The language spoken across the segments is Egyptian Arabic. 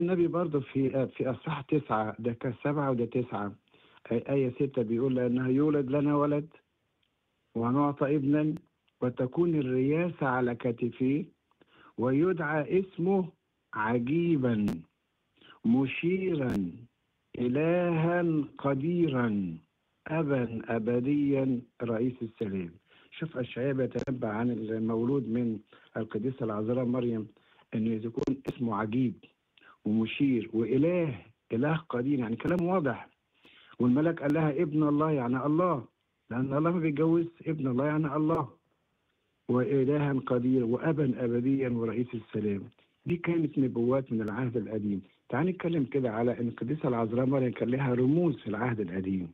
النبي برضه في في اصحاح تسعه ده كان سبعه وده تسعه آية ستة بيقول لأنه يولد لنا ولد ونعطى ابنا وتكون الرياسة على كتفيه ويدعى اسمه عجيبا مشيرا إلها قديرا أبا أبديا رئيس السلام شوف أشعياء بيتنبأ عن المولود من القديسة العذراء مريم أنه يكون اسمه عجيب ومشير وإله إله قدير يعني كلام واضح والملك قال لها ابن الله يعني الله لأن الله ما بيتجوز ابن الله يعني الله وإلها قدير وأبا أبديا ورئيس السلام دي كانت نبوات من العهد القديم تعال نتكلم كده على ان القديسه العذراء مريم كان لها رموز في العهد القديم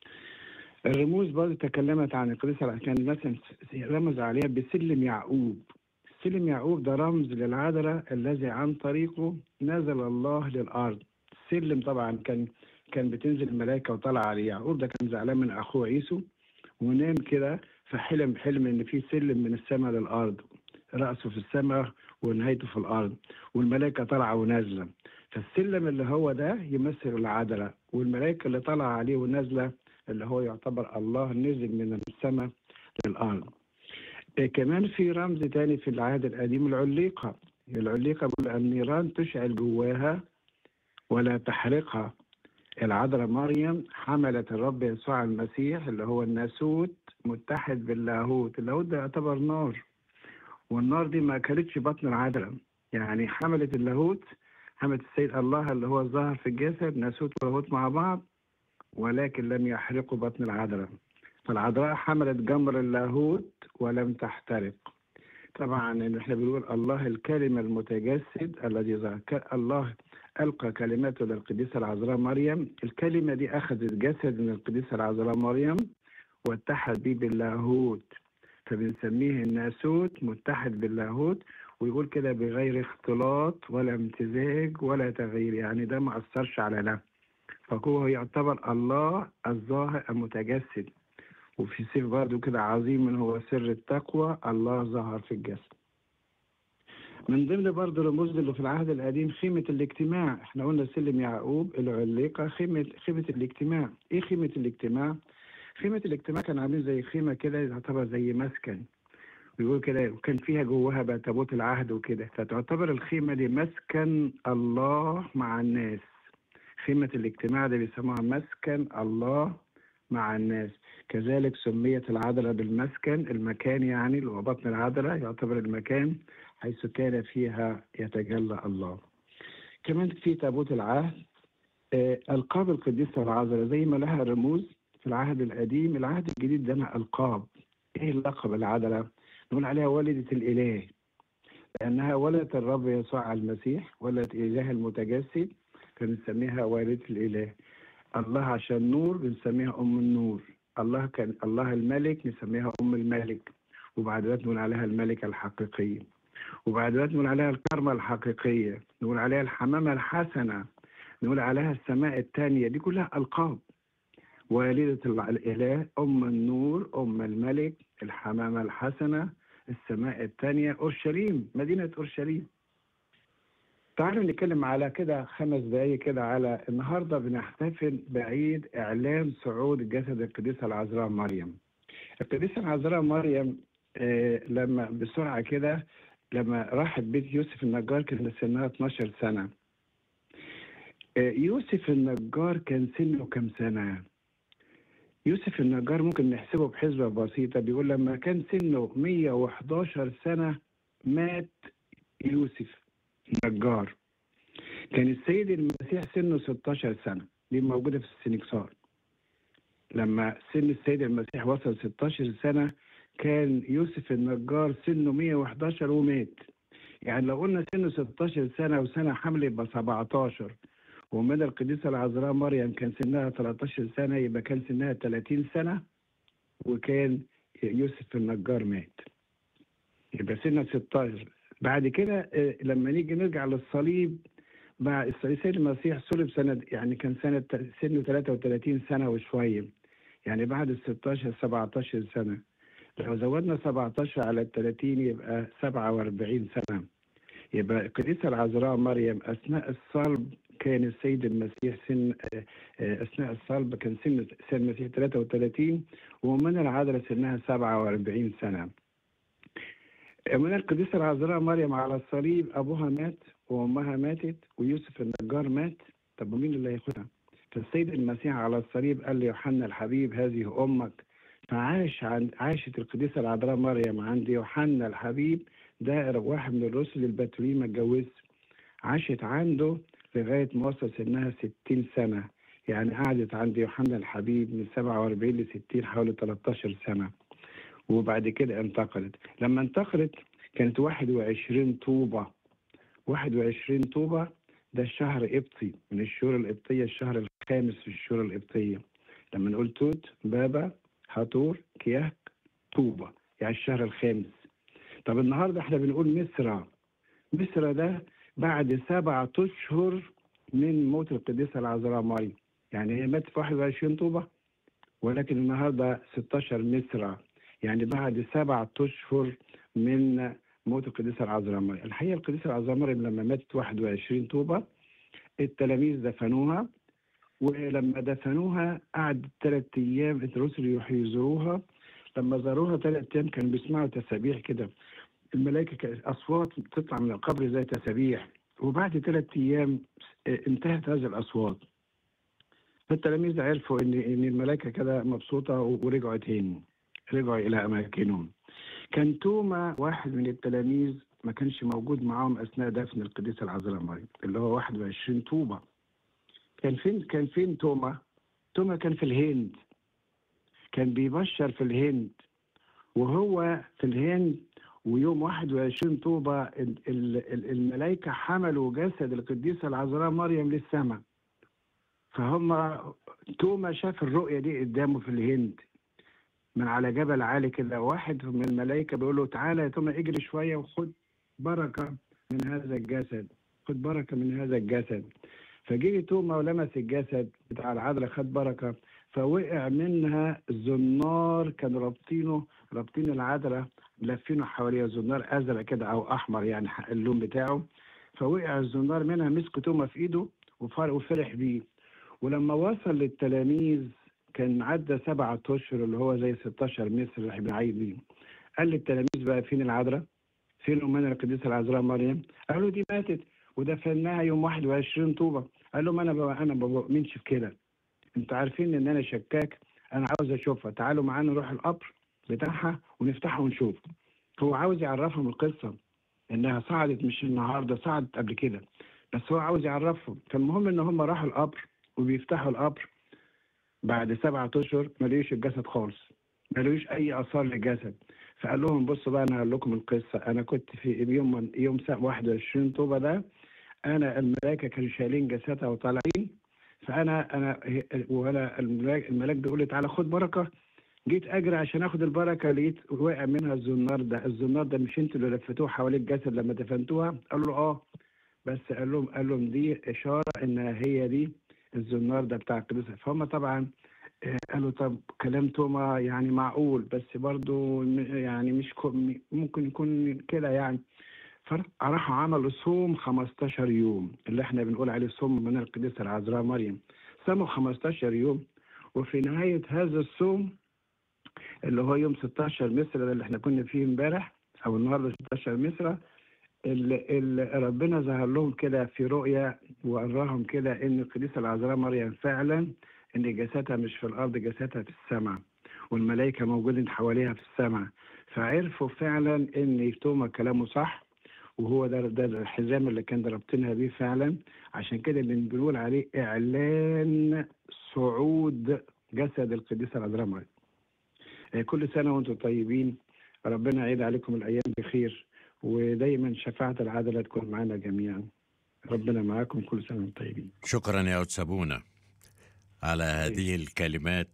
الرموز برضه تكلمت عن القديسه كان مثلا رمز عليها بسلم يعقوب سلم يعقوب ده رمز للعذراء الذي عن طريقه نزل الله للارض سلم طبعا كان كان بتنزل الملائكه وطلع عليه يعقوب ده كان زعلان من اخوه عيسو ونام كده فحلم حلم ان في سلم من السماء للارض راسه في السماء ونهايته في الارض والملائكه طالعه ونازله فالسلم اللي هو ده يمثل العدله والملائكه اللي طالعه عليه ونازله اللي هو يعتبر الله نزل من السماء للارض إيه كمان في رمز تاني في العهد القديم العليقه العليقه بيقول النيران تشعل جواها ولا تحرقها العذراء مريم حملت الرب يسوع المسيح اللي هو الناسوت متحد باللاهوت اللاهوت ده يعتبر نار والنار دي ما اكلتش بطن العذراء يعني حملت اللاهوت حملت السيد الله اللي هو ظهر في الجسد ناسوت ولاهوت مع بعض ولكن لم يحرقوا بطن العذراء فالعذراء حملت جمر اللاهوت ولم تحترق طبعا احنا بنقول الله الكلمة المتجسد الذي ظهر الله ألقى كلماته للقديسة العذراء مريم الكلمة دي أخذت جسد من القديسة العذراء مريم واتحد به باللاهوت فبنسميه الناسوت متحد باللاهوت ويقول كده بغير اختلاط ولا امتزاج ولا تغيير يعني ده ما أثرش على ده فهو يعتبر الله الظاهر المتجسد وفي سر برضه كده عظيم هو سر التقوى الله ظهر في الجسد من ضمن برضه الرموز اللي في العهد القديم خيمة الاجتماع احنا قلنا سلم يعقوب العليقة خيمة خيمة الاجتماع ايه خيمة الاجتماع خيمة الاجتماع كان عاملين زي خيمة كده تعتبر زي مسكن بيقول كده وكان فيها جواها بقى تابوت العهد وكده فتعتبر الخيمة دي مسكن الله مع الناس خيمة الاجتماع ده بيسموها مسكن الله مع الناس كذلك سميت العذراء بالمسكن المكان يعني اللي هو بطن العذراء يعتبر المكان حيث كان فيها يتجلى الله كمان في تابوت العهد آه ألقاب القديسة العذراء زي ما لها رموز في العهد القديم العهد الجديد ده ألقاب إيه اللقب العذراء نقول عليها والدة الإله لأنها ولدت الرب يسوع المسيح ولدت إله المتجسد فبنسميها والدة الإله الله عشان نور بنسميها أم النور الله كان الله الملك نسميها أم الملك وبعد ذلك نقول عليها الملكة الحقيقية وبعد ذلك نقول عليها الكرمة الحقيقية نقول عليها الحمامة الحسنة نقول عليها السماء الثانية دي كلها ألقاب والدة الإله أم النور أم الملك الحمامة الحسنة السماء الثانية أورشليم مدينة أورشليم تعالوا نتكلم على كده خمس دقايق كده على النهارده بنحتفل بعيد اعلان صعود جسد القديسه العذراء مريم. القديسه العذراء مريم آه لما بسرعه كده لما راحت بيت يوسف النجار كان سنها 12 سنه. آه يوسف النجار كان سنه كم سنه؟ يوسف النجار ممكن نحسبه بحسبه بسيطه بيقول لما كان سنه 111 سنه مات يوسف نجار كان السيد المسيح سنه 16 سنة دي موجودة في السنكسار لما سن السيد المسيح وصل 16 سنة كان يوسف النجار سنه 111 ومات يعني لو قلنا سنه 16 سنة وسنة حمل يبقى 17 ومدى القديسة العذراء مريم كان سنها 13 سنة يبقى كان سنها 30 سنة وكان يوسف النجار مات يبقى سنها 16 بعد كده لما نيجي نرجع للصليب مع السيد المسيح صلب سنة يعني كان سنة سنه 33 سنة وشوية يعني بعد ال 16 17 سنة لو زودنا 17 على ال 30 يبقى 47 سنة يبقى القديسة العذراء مريم أثناء الصلب كان السيد المسيح سن آه، آه، أثناء الصلب كان سن سن المسيح 33 ومن العذراء سنها 47 سنة من القديسة العذراء مريم على الصليب أبوها مات وأمها ماتت ويوسف النجار مات طب ومين اللي هياخدها؟ فالسيد المسيح على الصليب قال ليوحنا الحبيب هذه أمك فعاش عن عاشت القديسة العذراء مريم عند يوحنا الحبيب ده واحد من الرسل البتولين ما اتجوزش عاشت عنده لغاية ما وصل سنها 60 سنة يعني قعدت عند يوحنا الحبيب من 47 ل 60 حوالي 13 سنة وبعد كده انتقلت لما انتقلت كانت 21 طوبة 21 طوبة ده الشهر قبطي من الشهور القبطية الشهر الخامس في الشهور القبطية لما نقول توت بابا هاتور كياك طوبة يعني الشهر الخامس طب النهارده احنا بنقول مصر مصر ده بعد سبعة أشهر من موت القديسة العذراء مريم يعني هي ماتت في 21 طوبة ولكن النهارده 16 مصر يعني بعد سبعة أشهر من موت القديسة العذراء مريم الحقيقة القديسة العذراء مريم لما ماتت 21 طوبة التلاميذ دفنوها ولما دفنوها قعدت ثلاث أيام الرسل يروحوا يزوروها لما زاروها ثلاث أيام كانوا بيسمعوا تسابيح كده الملائكة كانت أصوات تطلع من القبر زي تسابيح وبعد ثلاث أيام انتهت هذه الأصوات فالتلاميذ عرفوا إن إن الملائكة كده مبسوطة ورجعوا تاني رجعوا إلى أماكنهم كان توما واحد من التلاميذ ما كانش موجود معاهم أثناء دفن القديسة العذراء مريم اللي هو 21 طوبة كان فين كان فين توما؟ توما كان في الهند كان بيبشر في الهند وهو في الهند ويوم 21 طوبة ال- ال- ال- الملائكة حملوا جسد القديسة العذراء مريم للسماء فهم توما شاف الرؤية دي قدامه في الهند من على جبل عالي كده واحد من الملائكة بيقول له تعالى يا توما اجري شوية وخد بركة من هذا الجسد خد بركة من هذا الجسد فجه توما ولمس الجسد بتاع العذراء خد بركة فوقع منها زنار كانوا رابطينه رابطين العذراء لافينه حواليها زنار ازرق كده او احمر يعني اللون بتاعه فوقع الزنار منها مسك توما في ايده وفرح وفرح بيه ولما وصل للتلاميذ كان عدى سبعة اشهر اللي هو زي 16 مصر اللي احنا بنعيد بيه قال للتلاميذ بقى فين العذراء؟ فين امنا القديسه العذراء مريم؟ قالوا دي ماتت ودفناها يوم 21 طوبه قال لهم انا بقى انا ما بؤمنش في كده انتوا عارفين ان انا شكاك انا عاوز اشوفها تعالوا معانا نروح القبر بتاعها ونفتحه ونشوف هو عاوز يعرفهم القصه انها صعدت مش النهارده صعدت قبل كده بس هو عاوز يعرفهم فالمهم ان هم راحوا القبر وبيفتحوا القبر بعد سبعة اشهر ما لقيوش الجسد خالص ما لقيوش اي اثار للجسد فقال لهم بصوا بقى انا هقول لكم القصه انا كنت في يوم يوم 21 طوبه ده انا الملائكه كانوا شايلين جسدها وطالعين فانا انا وانا الملاك, الملاك بيقول لي تعالى خد بركه جيت اجري عشان اخد البركه لقيت واقع منها الزنار ده الزنار ده مش انتوا اللي لفتوه حوالين الجسد لما دفنتوها قالوا له اه بس قال لهم قال لهم دي اشاره ان هي دي الزنار ده بتاع القديسه فهم طبعا آه، قالوا طب كلام توما يعني معقول بس برضو م- يعني مش كو- م- ممكن يكون كده يعني فراحوا عملوا صوم 15 يوم اللي احنا بنقول عليه صوم من القديسه العذراء مريم صاموا 15 يوم وفي نهايه هذا الصوم اللي هو يوم 16 مصر ده اللي احنا كنا فيه امبارح او النهارده 16 مصر اللي, اللي ربنا ظهر لهم كده في رؤيا وأراهم كده ان القديسه العذراء مريم فعلا ان جسدها مش في الارض جسدها في السماء والملائكه موجودين حواليها في السماء فعرفوا فعلا ان توما كلامه صح وهو ده ده الحزام اللي كان رابطينها بيه فعلا عشان كده اللي بنقول عليه اعلان صعود جسد القديسه العذراء مريم آه، كل سنه وانتم طيبين ربنا يعيد عليكم الايام بخير ودايما شفاعه العدله تكون معنا جميعا ربنا معاكم كل سنه وانتم طيبين شكرا يا أتسابونا على هذه الكلمات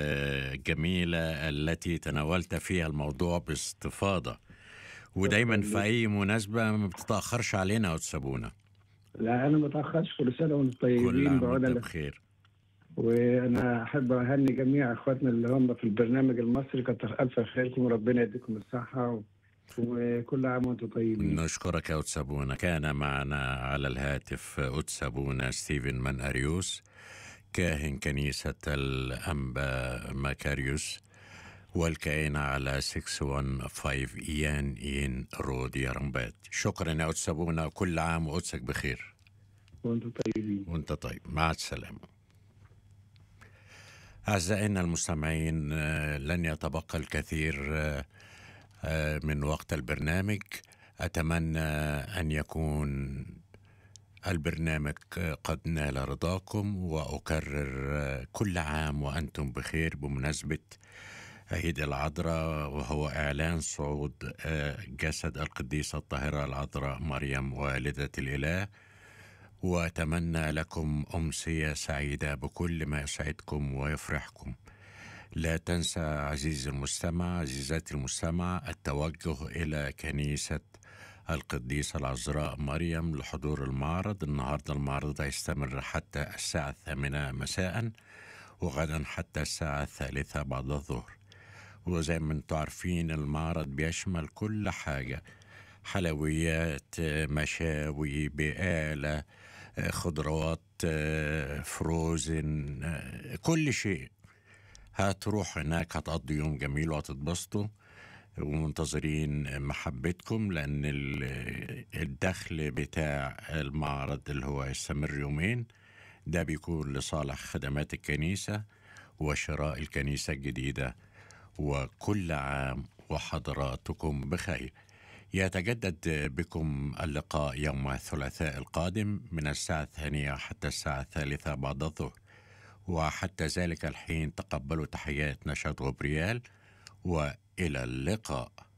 الجميلة التي تناولت فيها الموضوع باستفاضة ودايما في أي مناسبة ما بتتأخرش علينا يا أتسابونا لا انا ما اتاخرش كل سنه وانتم كل طيبين عام بعود وأنت الله. بخير وانا احب اهني جميع اخواتنا اللي هم في البرنامج المصري كتر الف خيركم وربنا يديكم الصحه وكل عام وانتم طيبين نشكرك يا أتسابونا كان معنا على الهاتف أتسابونا ستيفن من أريوس كاهن كنيسة الأنبا ماكاريوس والكائن على 615 إيان إين رود يرمبات شكرا يا أتسابونا كل عام وقدسك بخير وانتم طيبين وانت طيب مع السلامة أعزائنا المستمعين آه، لن يتبقى الكثير آه، آه، من وقت البرنامج أتمنى أن يكون البرنامج قد نال رضاكم وأكرر كل عام وأنتم بخير بمناسبة عيد العذراء وهو إعلان صعود جسد القديسة الطاهرة العذراء مريم والدة الإله وأتمنى لكم أمسية سعيدة بكل ما يسعدكم ويفرحكم لا تنسى عزيزي المستمع عزيزاتي المستمع التوجه إلى كنيسة القديسة العذراء مريم لحضور المعرض النهاردة المعرض هيستمر حتى الساعة الثامنة مساء وغدا حتى الساعة الثالثة بعد الظهر وزي ما انتم عارفين المعرض بيشمل كل حاجة حلويات مشاوي بقالة خضروات فروزن كل شيء هتروح هناك هتقضي يوم جميل وهتتبسطوا ومنتظرين محبتكم لأن الدخل بتاع المعرض اللي هو يستمر يومين ده بيكون لصالح خدمات الكنيسة وشراء الكنيسة الجديدة وكل عام وحضراتكم بخير يتجدد بكم اللقاء يوم الثلاثاء القادم من الساعة الثانية حتى الساعة الثالثة بعد الظهر وحتى ذلك الحين تقبلوا تحيات نشاط غبريال وإلى اللقاء